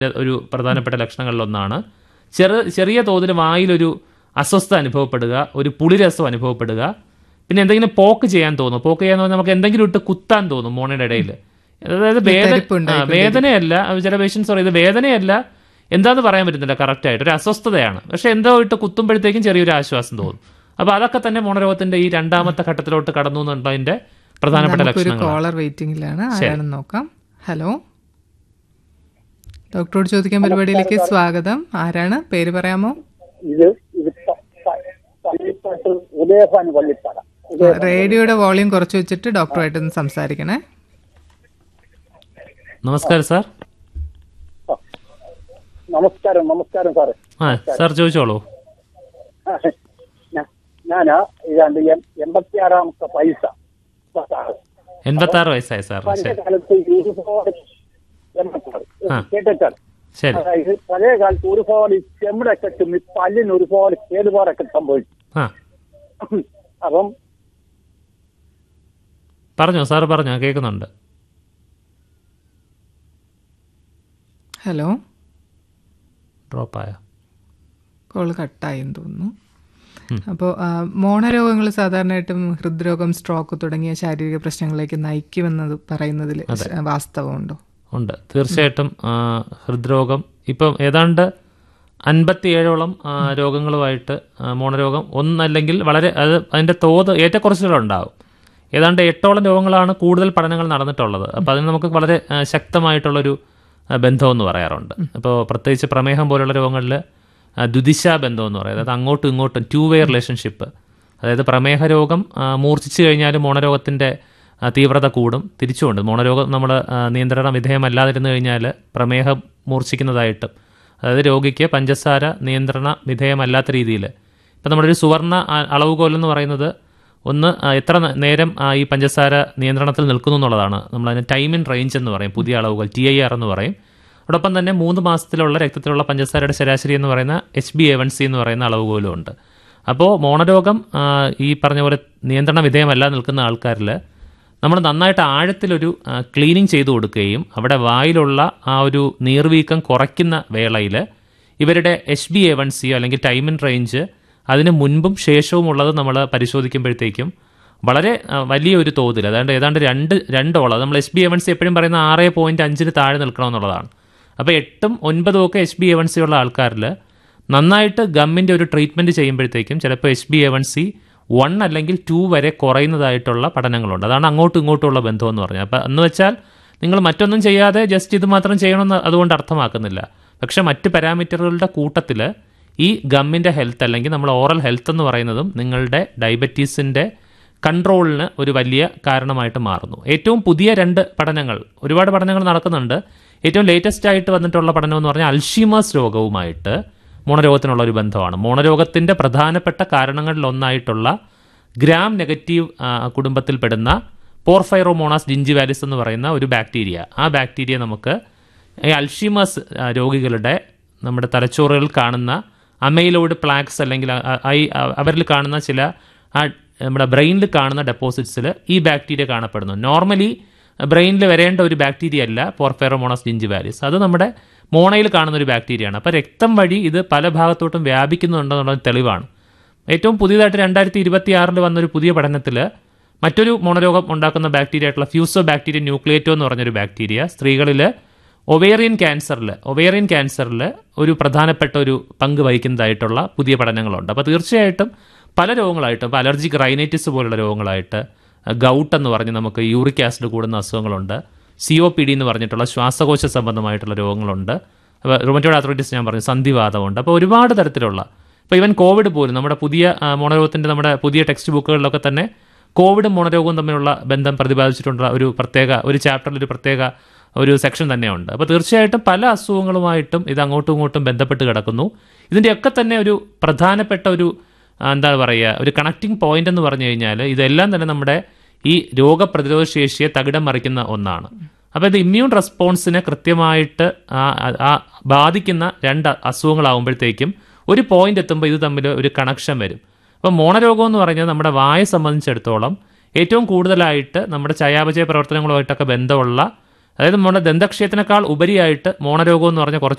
ഒരു പ്രധാനപ്പെട്ട ലക്ഷണങ്ങളിലൊന്നാണ് ചെറു ചെറിയ തോതിൽ വായിലൊരു അസ്വസ്ഥത അനുഭവപ്പെടുക ഒരു പുളിരസം അനുഭവപ്പെടുക പിന്നെ എന്തെങ്കിലും പോക്ക് ചെയ്യാൻ തോന്നും പോക്ക് ചെയ്യാന്ന് പറഞ്ഞാൽ നമുക്ക് എന്തെങ്കിലും ഇട്ട് കുത്താൻ തോന്നും മോണയുടെ ഇടയിൽ അതായത് വേദന തരിപ്പുണ്ടായി ആ, വേദനയല്ല അത് ചില പേഷ്യൻസ് പറയും ഇത് വേദനയല്ല എന്താന്ന് പറയാൻ പറ്റുന്നില്ല കറക്റ്റ് ആയിട്ട് ഒരു അസ്വസ്ഥതയാണ് പക്ഷെ എന്തോ ഇട്ട് കുത്തുമ്പോഴത്തേക്കും ചെറിയൊരു ആശ്വാസം തോന്നും അപ്പൊ അതൊക്കെ തന്നെ മോണരോഗത്തിന്റെ ഈ രണ്ടാമത്തെ ഘട്ടത്തിലോട്ട് കടന്നു എന്നുള്ളതിന്റെ പ്രധാനപ്പെട്ട നമുക്കൊരു ലക്ഷണങ്ങളാണ് കോളർ വെയിറ്റിംഗിലാണ് ആരാണെന്ന് നോക്കാം ഹലോ ഡോക്ടറോട് ചോദിക്കാൻ പരിപാടിയിലേക്ക് സ്വാഗതം ആരാണ് പേര് പറയാമോ ഇത് ഇത് പ- പ- പള്ളിപ്പാട്ട് ഉദയഭാനു പള്ളിപ്പാട ഉദയ റേഡിയോയുടെ വോളിയം കുറച്ച് വെച്ചിട്ട് ഡോക്ടറുമായിട്ടൊന്ന് സംസാരിക്കണേ നമസ്കാരം സാർ നമസ്കാരം നമസ്കാരം സാറേ ആ സാർ ചോദിച്ചോളൂ ഞാ- ഞാനാ ഏതാണ്ട് എം- എൺപത്തിയാറാമത്തെ പൈസ എൺപത്തി ആറ് വയസ്സായി സാർ പഴയ ശരി കാലത്ത് ഒരുപാട് എൺപത്താറ് ആ. കേട്ടിട്ടാണ് ശരി അതായത് പഴയ കാലത്ത് ഒരുപാട് ഈ ചെമ്മിടൊക്കെ തിന്ന് പല്ലിന് ഒരുപാട് കേടുപാടൊക്കെ സംഭവിച്ചു ആ അപ്പം പറഞ്ഞോ സാർ പറഞ്ഞോ കേൾക്കുന്നുണ്ട് ഹലോ ഡ്രോപ്പായ കോൾ കട്ടായെന്ന് തോന്നുന്നു അപ്പോൾ മോണരോഗങ്ങൾ സാധാരണയായിട്ടും ഹൃദ്രോഗം സ്ട്രോക്ക് തുടങ്ങിയ ശാരീരിക പ്രശ്നങ്ങളിലേക്ക് നയിക്കുമെന്നത് പറയുന്നതിൽ വാസ്തവമുണ്ടോ ഉണ്ട് തീർച്ചയായിട്ടും ആ, ഹൃദ്രോഗം ഇപ്പം ഏതാണ്ട് അൻപത്തിയേഴോളം ആ, രോഗങ്ങളുമായിട്ട് ആ, മോണരോഗം ഒന്നല്ലെങ്കിൽ വളരെ അത് അതിൻ്റെ തോത് ഏറ്റക്കുറച്ചിലുണ്ടാവും ഏതാണ്ട് എട്ടോളം രോഗങ്ങളാണ് കൂടുതൽ പഠനങ്ങൾ നടന്നിട്ടുള്ളത് അപ്പോൾ അതിന് നമുക്ക് വളരെ ആ, ശക്തമായിട്ടുള്ളൊരു ആ, ബന്ധമെന്ന് പറയാറുണ്ട് അപ്പോൾ പ്രത്യേകിച്ച് പ്രമേഹം പോലുള്ള രോഗങ്ങളിൽ ദ്വിദിശ ബന്ധം എന്ന് പറയും അതായത് അങ്ങോട്ടും ഇങ്ങോട്ടും ടു വേ റിലേഷൻഷിപ്പ് അതായത് പ്രമേഹ രോഗം ആ, മൂർച്ഛിച്ചു കഴിഞ്ഞാൽ മോണരോഗത്തിൻ്റെ ആ, തീവ്രത കൂടും തിരിച്ചുകൊണ്ട് മോണരോഗം നമ്മൾ നിയന്ത്രണ വിധേയമല്ലാതിരുന്നു കഴിഞ്ഞാൽ പ്രമേഹം മൂർച്ഛിക്കുന്നതായിട്ടും അതായത് രോഗിക്ക് പഞ്ചസാര നിയന്ത്രണ വിധേയമല്ലാത്ത രീതിയിൽ ഇപ്പം നമ്മുടെ ഒരു സുവർണ ആ, അളവുകോൽ എന്ന് പറയുന്നത് ഒന്ന് ആ, എത്ര ന- നേരം ആ, ഈ പഞ്ചസാര നിയന്ത്രണത്തിൽ നിൽക്കുന്നു എന്നുള്ളതാണ് നമ്മളതിന് ടൈം ഇൻ റേഞ്ച് എന്ന് പറയും പുതിയ അളവുകൾ ടി ഐ ആർ എന്ന് പറയും അതോടൊപ്പം തന്നെ മൂന്ന് മാസത്തിലുള്ള രക്തത്തിലുള്ള പഞ്ചസാരയുടെ ശരാശരി എന്ന് പറയുന്ന H B A one C എന്ന് പറയുന്ന അളവുകോലും ഉണ്ട് അപ്പോൾ മോണരോഗം ആ, ഈ പറഞ്ഞ പോലെ നിയന്ത്രണ വിധേയമല്ല നിൽക്കുന്ന ആൾക്കാരിൽ നമ്മൾ നന്നായിട്ട് ആഴത്തിലൊരു ക്ലീനിങ് ചെയ്തു കൊടുക്കുകയും അവിടെ വായിലുള്ള ആ ഒരു നീർവീക്കം കുറയ്ക്കുന്ന വേളയിൽ ഇവരുടെ എച്ച് ബി എ വൺ സിയോ അല്ലെങ്കിൽ ടൈം ഇൻ റേഞ്ച് അതിന് മുൻപും ശേഷവും ഉള്ളത് നമ്മൾ പരിശോധിക്കുമ്പോഴത്തേക്കും വളരെ ആ, വലിയൊരു തോതിൽ അതായത് ഏതാണ്ട് രണ്ട് രണ്ടോളം നമ്മൾ H B A one C എപ്പോഴും പറയുന്ന ആറ് പോയിന്റ് അഞ്ചിന് താഴെ നിൽക്കണമെന്നുള്ളതാണ് അപ്പോൾ എട്ടും ഒൻപതും ഒക്കെ H B A one C ഉള്ള ആൾക്കാരിൽ നന്നായിട്ട് ഗമ്മിൻ്റെ ഒരു ട്രീറ്റ്മെൻറ്റ് ചെയ്യുമ്പോഴത്തേക്കും ചിലപ്പോൾ H B A one C one അല്ലെങ്കിൽ ടു വരെ കുറയുന്നതായിട്ടുള്ള പഠനങ്ങളുണ്ട് അതാണ് അങ്ങോട്ടും ഇങ്ങോട്ടുമുള്ള ബന്ധം എന്ന് പറഞ്ഞത് അപ്പം എന്ന് വെച്ചാൽ നിങ്ങൾ മറ്റൊന്നും ചെയ്യാതെ ജസ്റ്റ് ഇത് മാത്രം ചെയ്യണമെന്ന് അതുകൊണ്ട് അർത്ഥമാക്കുന്നില്ല പക്ഷേ മറ്റ് പാരാമീറ്ററുകളുടെ കൂട്ടത്തിൽ ഈ ഗമ്മിൻ്റെ ഹെൽത്ത് അല്ലെങ്കിൽ നമ്മൾ ഓറൽ ഹെൽത്ത് എന്ന് പറയുന്നതും നിങ്ങളുടെ ഡയബറ്റീസിൻ്റെ കൺട്രോളിന് ഒരു വലിയ കാരണമായിട്ട് മാറുന്നു ഏറ്റവും പുതിയ രണ്ട് പഠനങ്ങൾ ഒരുപാട് പഠനങ്ങൾ നടക്കുന്നുണ്ട് ഏറ്റവും ലേറ്റസ്റ്റ് ആയിട്ട് വന്നിട്ടുള്ള പഠനം എന്ന് പറഞ്ഞാൽ അൽഷീമേഴ്സ് രോഗവുമായിട്ട് മോണരോഗത്തിനുള്ള ഒരു ബന്ധമാണ് മോണരോഗത്തിൻ്റെ പ്രധാനപ്പെട്ട കാരണങ്ങളിൽ ഒന്നായിട്ടുള്ള ഗ്രാം നെഗറ്റീവ് ആ, കുടുംബത്തിൽപ്പെടുന്ന പോർഫൈറോമോണാസ് ജിഞ്ചിവാലിസ് എന്ന് പറയുന്ന ഒരു ബാക്ടീരിയ ആ ബാക്ടീരിയ നമുക്ക് ഈ അൽഷീമേഴ്സ് ആ, രോഗികളുടെ നമ്മുടെ തലച്ചോറുകളിൽ കാണുന്ന അമൈലോയിഡ് പ്ലാക്സ് അല്ലെങ്കിൽ അ- അ- ഐ- അ- അവരിൽ കാണുന്ന ചില ആ നമ്മുടെ ബ്രെയിനിൽ കാണുന്ന ഡെപ്പോസിറ്റ്സിൽ ഈ ബാക്ടീരിയ കാണപ്പെടുന്നു നോർമലി ബ്രെയിനിൽ വരേണ്ട ഒരു ബാക്ടീരിയ അല്ല പോർഫെറോമോണസ് ജിഞ്ചിവാലിസ് അത് നമ്മുടെ മോണയിൽ കാണുന്ന ഒരു ബാക്ടീരിയയാണ് അപ്പോൾ രക്തം വഴി ഇത് പല ഭാഗത്തോട്ടും വ്യാപിക്കുന്നുണ്ടെന്നുള്ള തെളിവാണ് ഏറ്റവും പുതിയതായിട്ട് രണ്ടായിരത്തി ഇരുപത്തി ആറിൽ വന്നൊരു പുതിയ പഠനത്തിൽ മറ്റൊരു മോണരോഗം ഉണ്ടാക്കുന്ന ബാക്ടീരിയ ആയിട്ടുള്ള ഫ്യൂസോ ബാക്ടീരിയ ന്യൂക്ലിയേറ്റോ എന്ന് പറഞ്ഞൊരു ബാക്ടീരിയ സ്ത്രീകളിൽ ഒവേറിയൻ ക്യാൻസറിൽ ഒവേറിയൻ ക്യാൻസറിൽ ഒരു പ്രധാനപ്പെട്ട ഒരു പങ്ക് വഹിക്കുന്നതായിട്ടുള്ള പുതിയ പഠനങ്ങളുണ്ട് അപ്പോൾ തീർച്ചയായിട്ടും പല രോഗങ്ങളായിട്ട് ഇപ്പോൾ അലർജിക് റൈനൈറ്റിസ് പോലുള്ള രോഗങ്ങളായിട്ട് ഗൗട്ട് എന്ന് പറഞ്ഞ് നമുക്ക് യൂറിക് ആസിഡ് കൂടുന്ന അസുഖങ്ങളുണ്ട് സി ഒ പി ഡി എന്ന് പറഞ്ഞിട്ടുള്ള ശ്വാസകോശ സംബന്ധമായിട്ടുള്ള രോഗങ്ങളുണ്ട് അപ്പോൾ റുമറ്റോഡ് ആർത്രൈറ്റിസ് ഞാൻ പറഞ്ഞു സന്ധിവാദമുണ്ട് അപ്പോൾ ഒരുപാട് തരത്തിലുള്ള ഇപ്പോൾ ഇവൻ കോവിഡ് പോലും നമ്മുടെ പുതിയ ആ, മോണരോഗത്തിൻ്റെ നമ്മുടെ പുതിയ ടെക്സ്റ്റ് ബുക്കുകളിലൊക്കെ തന്നെ കോവിഡും മോണരോഗവും തമ്മിലുള്ള ബന്ധം പ്രതിപാദിച്ചിട്ടുള്ള ഒരു പ്രത്യേക ഒരു ചാപ്റ്ററിൽ ഒരു പ്രത്യേക ഒരു സെക്ഷൻ തന്നെയുണ്ട് അപ്പോൾ തീർച്ചയായിട്ടും പല അസുഖങ്ങളുമായിട്ടും ഇത് അങ്ങോട്ടും ഇങ്ങോട്ടും ബന്ധപ്പെട്ട് കിടക്കുന്നു ഇതിൻ്റെയൊക്കെ തന്നെ ഒരു പ്രധാനപ്പെട്ട ഒരു ആ, എന്താ പറയുക ഒരു കണക്റ്റിംഗ് പോയിന്റ് എന്ന് പറഞ്ഞു കഴിഞ്ഞാൽ ഇതെല്ലാം തന്നെ നമ്മുടെ ഈ രോഗപ്രതിരോധ ശേഷിയെ തകിടം മറിക്കുന്ന ഒന്നാണ് അപ്പോൾ ഇത് ഇമ്മ്യൂൺ റെസ്പോൺസിനെ കൃത്യമായിട്ട് ആ ആ- ആ ബാധിക്കുന്ന രണ്ട് അസുഖങ്ങളാകുമ്പോഴത്തേക്കും ഒരു പോയിന്റ് എത്തുമ്പോൾ ഇത് തമ്മിൽ ഒരു കണക്ഷൻ വരും അപ്പോൾ മോണരോഗം എന്ന് പറഞ്ഞാൽ നമ്മുടെ വായെ സംബന്ധിച്ചിടത്തോളം ഏറ്റവും കൂടുതലായിട്ട് നമ്മുടെ ചയാപചയ പ്രവർത്തനങ്ങളുമായിട്ടൊക്കെ ബന്ധമുള്ള അതായത് നമ്മുടെ ദന്തക്ഷയത്തിനേക്കാൾ ഉപരിയായിട്ട് മോണരോഗം എന്ന് പറഞ്ഞ കുറച്ച്